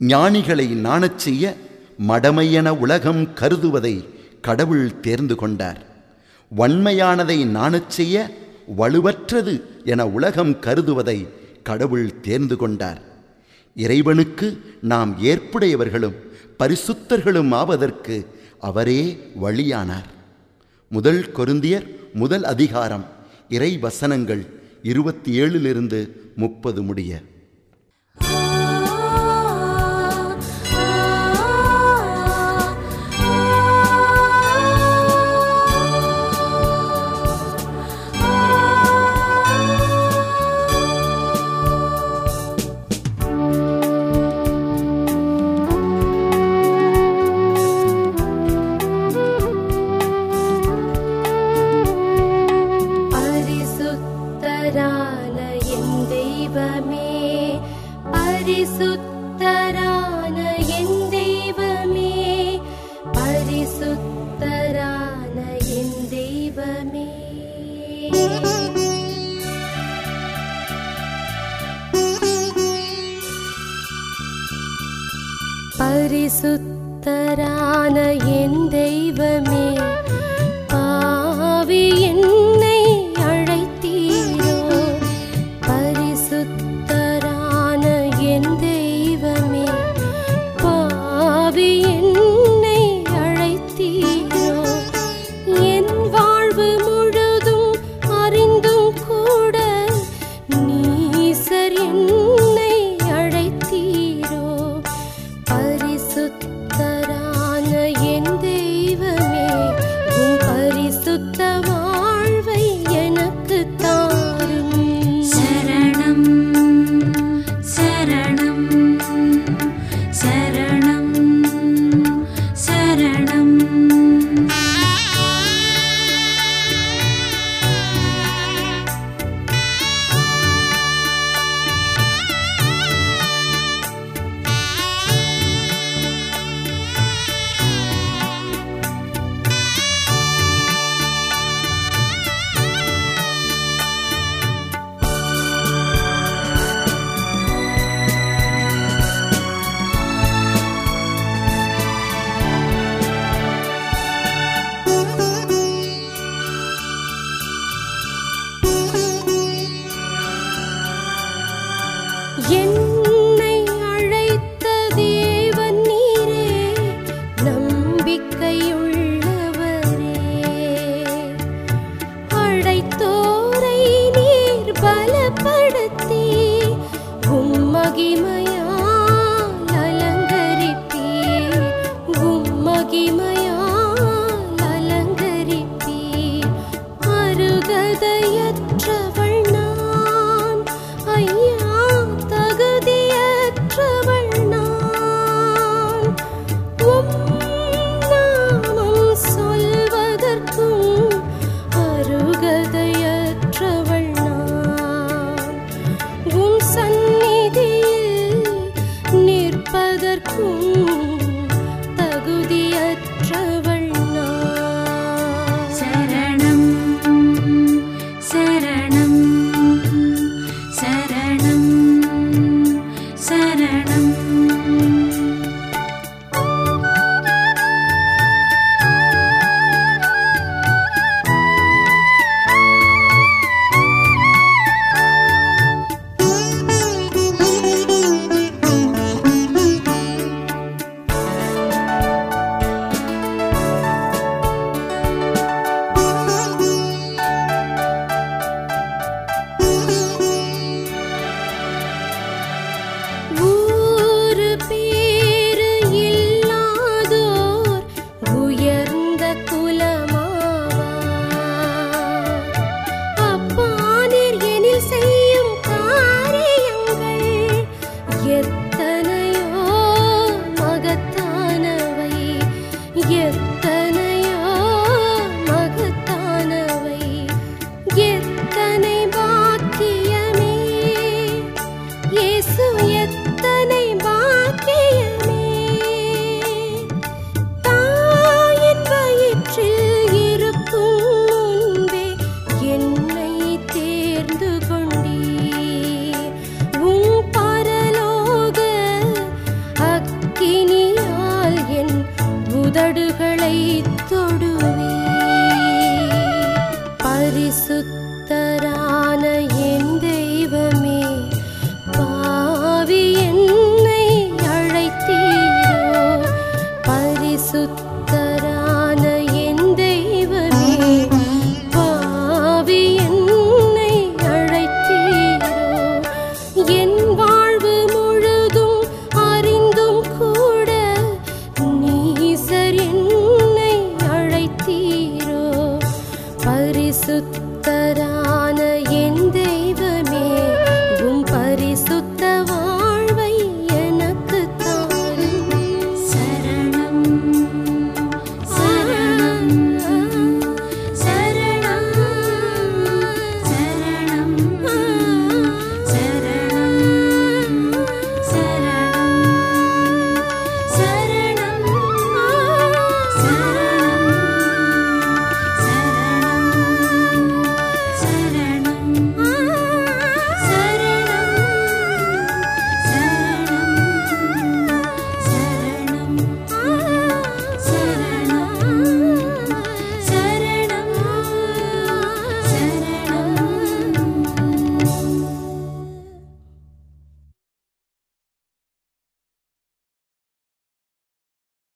ஞானிகளை நாணச் செய்ய மடமையென உலகம் கருதுவதை கடவுள் தேர்ந்து கொண்டார் வன்மையானதை நாணச் செய்ய வலுவற்றது என உலகம் கருதுவதை கடவுள் தேர்ந்து கொண்டார் இறைவனுக்கு நாம் ஏற்புடையவர்களும் பரிசுத்தர்களும் ஆவதற்கு அவரே வழியானார் முதல் கொருந்தியர் முதல் அதிகாரம் இறை வசனங்கள் இருபத்தி ஏழிலிருந்து முப்பது முடிய பரிசுத்தரான என் தெய்வமே பரிசுத்தரான என் தெய்வமே பரிசுத்தரான என் தெய்வமே பரிசுத்தரான என் தெய்வமே பாவி என்னை அழைத்தீரோ பரிசுத்தரான என் தெய்வமே பாவி என்னை அழைத்தீரோ என் வாழ்வு முழுதும் அறிந்தும் கூட நீசர் என்னை அழைத்தீரோ பரிசுத்தரான என் தெய்வமே உம் பரிசுத்த வாழ்வை எனக்கு தாரும் சரணம் சரணம் சரணம் சரணம் என்னை அழைத்த தேவன் நீரே நம்பிக்கையுள்ளவரே அழைத்தோரை நீர் பலப்படுத்தி உம் மகிமையால் அலங்கரிப்பீர் உம் மகிமையால் அலங்கரிப்பீர் அருகதையற்றவள் நான் ஐயா தகுதியற்றவள் நான் உம் நாமம் சொல்வதற்கும் அருகதையற்றவள் நான் உம் சந்நிதியில் நிற்பதற்கும் தகுதியற்றவள் நான் சரணம் சரணம் சரணம் சரணம் படுகளை தொடுவே பரிசுத்த